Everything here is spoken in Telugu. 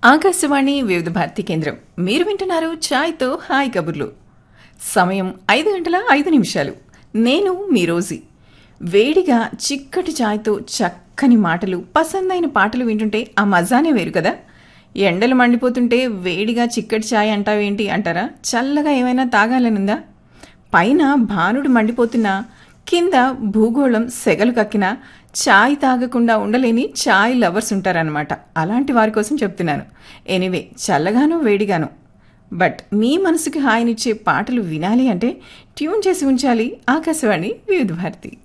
ఆకాశవాణి వివిధ భారతి కేంద్రం మీరు వింటున్నారు ఛాయ్తో హాయ్ కబుర్లు సమయం ఐదు గంటల ఐదు నిమిషాలు నేను మీ రోజీ వేడిగా చిక్కటి ఛాయ్తో చక్కని మాటలు పసందైన పాటలు వింటుంటే ఆ మజానే వేరు కదా ఎండలు మండిపోతుంటే వేడిగా చిక్కటి ఛాయ్ అంటావేంటి అంటారా చల్లగా ఏమైనా తాగాలనుందా పైన భానుడు మండిపోతున్నా కింద భూగోళం సెగలు కక్కినా చాయ్ తాగకుండా ఉండలేని చాయ్ లవర్స్ ఉంటారనమాట అలాంటి వారి కోసం చెప్తున్నాను ఎనివే చల్లగాను వేడిగాను బట్ మీ మనసుకి హాయినిచ్చే పాటలు వినాలి అంటే ట్యూన్ చేసి ఉంచాలి ఆకాశవాణి వివిధ భారతి